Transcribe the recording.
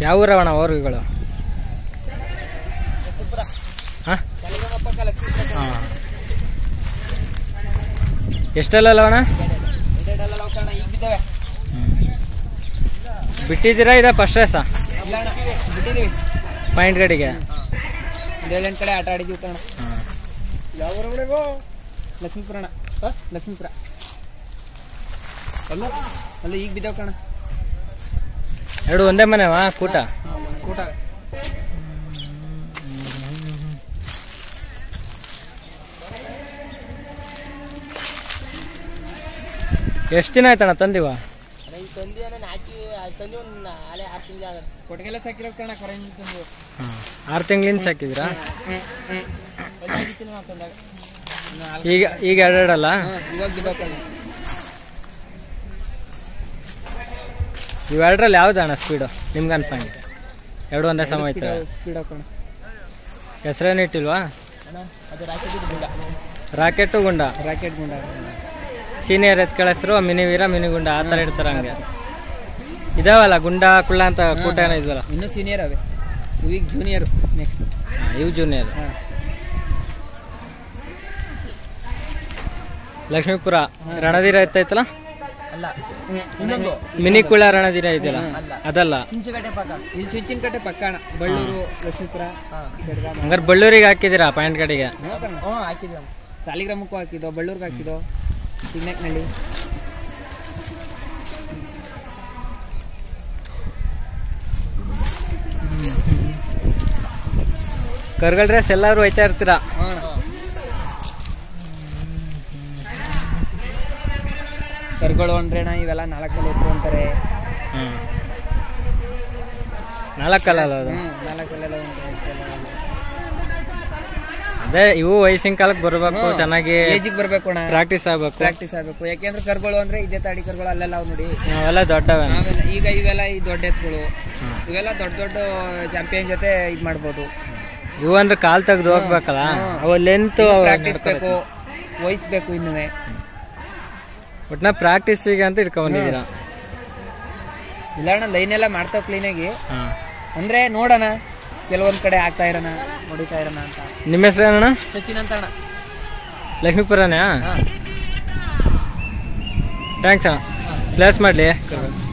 ಯಾವ ಊರವಣ ಅವ್ರುಗಳು ಹಾಂ ಹಾಂ ಎಷ್ಟಲ್ಲ ಅಣ್ಣ ಈಗ ಬಿದ್ದಾವೆ ಬಿಟ್ಟಿದ್ದೀರಾ ಇದೆ ಫಸ್ಟ್ ರೇಸ ಇಲ್ಲ ಅಣ್ಣ ಬಿಟ್ಟಿದ್ದೀವಿ ಪಾಯಿಂಟ್ ಗಡಿಗೆ ಒಂದು ಏಳೆಂಟು ಕಡೆ ಆಟ ಆಡಿದ್ದೀವಿ ಕಣ ಯಾವ ಲಕ್ಷ್ಮೀಪುರ ಅಣ್ಣ ಲಕ್ಷ್ಮೀಪುರ ಅಲ್ಲ ಅಲ್ಲ ಈಗ ಬಿದ್ದಾವ ಕಣ ಎರಡು ಒಂದೇ ಮನೆವಾ ಕೂಟ ಊಟ ಎಷ್ಟು ದಿನ ಆಯ್ತಣ್ಣ ತಂದಿವ ಕೊಟ್ಟಿಗೆಲ್ಲ ಸಾಕಿರೋ ಕಣ ಕರೆಂಟ್ ತಂದು ಹಾಂ ಆರು ತಿಂಗಳಿಂದ ಸಾಕಿದ್ದೀರಾ ಈಗ ಈಗ ಎರಡೆರಡಲ್ಲ ಇವಾಗ ಬಿದ್ದಾವ ಕಣ ಇವೆರಡರಲ್ಲಿ ಯಾವ್ದು ಅಣ್ಣ ಸ್ಪೀಡು ನಿಮ್ಗೆ ಅನ್ಸಂಗೆ ಎರಡು ಒಂದೇ ಸಮ ಐತೆ ಬಿಡೋ ಕಣ ಹೆಸರೇನು ಇಟ್ಟಿಲ್ವಾ ಅಣ್ಣ ಅದು ರಾಕೆಟ್ ಗುಂಡ ರಾಕೆಟು ಗುಂಡ ರಾಕೆಟ್ ಗುಂಡ ಸೀನಿಯರ್ ಎತ್ಕಳ ಹೆಸರು ಮಿನಿ ವೀರ ಮಿನಿ ಗುಂಡ ಆ ಥರ ಇಡ್ತಾರೆ ಹಂಗೆ ಇದಾವಲ್ಲ ಗುಂಡ ಕುಳ್ಳ ಅಂತ ಕೂಟ ಏನೋ ಇದ್ವಲ್ಲ ಇನ್ನೂ ಸೀನಿಯರ್ ಅವೆ ಇವೀಗ ಜೂನಿಯರು ನೆಕ್ಸ್ಟ್ ಹಾಂ ಇವು ಜೂನಿಯರ್ ಹಾಂ ಲಕ್ಷ್ಮೀಪುರ ರಣಧೀರ ಎತ್ತೈತಲ್ಲ ಅಲ್ಲ ಇನ್ನೊಂದು ಮಿನಿ ಕುಳ್ಳ ರಣಧೀರ ಇದೆಯಲ್ಲ ಅಲ್ಲ. ಅದಲ್ಲ ಚುಂಚುಕಟ್ಟೆ ಪಕ್ಕ ಇಲ್ಲಿ ಚುಂಚಿನಕಟ್ಟೆ ಪಕ್ಕ ಅಣ್ಣ ಬಳ್ಳೂರು ಲಕ್ಷ್ಮೀಪುರ ಬೆಳಗಾವಿ ಹಂಗಾರೆ ಬಳ್ಳೂರಿಗೆ ಹಾಕಿದ್ದೀರಾ ಪಾಯಿಂಟ್ ಕಡೆಗೆ ಹ್ಞೂ ಹಾಕಿದ್ವಿ ಸಾಲಿಗ್ರಾಮಕ್ಕೂ ಹಾಕಿದ್ದೋ ಬಳ್ಳೂರ್ಗೆ ಹಾಕಿದ್ದೋ ಸಿಗ್ನೆಕ್ನಳ್ಳಿ ಕರ್ಗಲ್ ಡ್ರೆಸ್ ಎಲ್ಲರೂ ಹೋಯ್ತಾ ಇರ್ತೀರಾ ಕರ್ಗಳು ಅಂದ್ರೆ ಅಣ್ಣ ಇವೆಲ್ಲ ನಾಲ್ಕಲ್ಲಿ ಎತ್ತು ಅಂತಾರೆ ಹ್ಞೂ ನಾಲ್ಕಲ್ಲ ಅದು ಹ್ಞೂ ನಾಲ್ಕಲ್ಲೆಲ್ಲ ಅದೇ ಇವು ವಯಸ್ಸಿನ ಕಾಲಕ್ಕೆ ಬರಬೇಕು ಚೆನ್ನಾಗಿ ಏಜಿಗೆ ಬರಬೇಕು ಅಣ್ಣ ಪ್ರಾಕ್ಟೀಸ್ ಆಗ್ಬೇಕು ಪ್ರಾಕ್ಟೀಸ್ ಆಗಬೇಕು ಯಾಕೆಂದ್ರೆ ಕರ್ಗಳು ಅಂದ್ರೆ ಇದೇ ತಾಡಿ ಕರ್ಗಳು ಅಲ್ಲೆಲ್ಲ ಅವು ನೋಡಿ ನಾವೆಲ್ಲ ದೊಡ್ಡವ ನಾವೆಲ್ಲ ಈಗ ಇವೆಲ್ಲ ಈ ದೊಡ್ಡ ಎತ್ತುಗಳು ಇವೆಲ್ಲ ದೊಡ್ಡ ದೊಡ್ಡ ಚಾಂಪಿಯನ್ ಜೊತೆ ಇದು ಮಾಡ್ಬೋದು ಇವು ಅಂದ್ರೆ ಕಾಲ್ ತೆಗ್ದು ಹೋಗ್ಬೇಕಲ್ಲ ಅವು ಲೆಂತ್ ಪ್ರಾಕ್ಟೀಸ್ ಬೇಕು ವಹಿಸ್ಬೇಕು ಇನ್ನುವೆ ಒಟ್ನ ಪ್ರಾಕ್ಟೀಸಿಗೆ ಅಂತ ಇಟ್ಕೊಂಡ್ಬಂದಿದ್ದೀರಾ ಇಲ್ಲ ಅಣ್ಣ ಲೈನ್ ಎಲ್ಲ ಮಾಡ್ತಾವ್ ಕ್ಲೀನಾಗಿ ಹಾಂ ಅಂದ್ರೆ ನೋಡೋಣ ಕೆಲವೊಂದ್ ಕಡೆ ಆಗ್ತಾ ಇರೋಣ ನೋಡಿತಾ ಇರೋಣ ಅಂತ ನಿಮ್ಮ ಹೆಸರು ಏನಣ್ಣ ಸಚಿನ್ ಅಂತ ಅಣ್ಣ ಲಕ್ಷ್ಮೀಪುರನೇ ಹಾ ಥ್ಯಾಂಕ್ಸ್ ಅಣ್ಣ ಪ್ಲೇಸ್ ಮಾಡಲಿ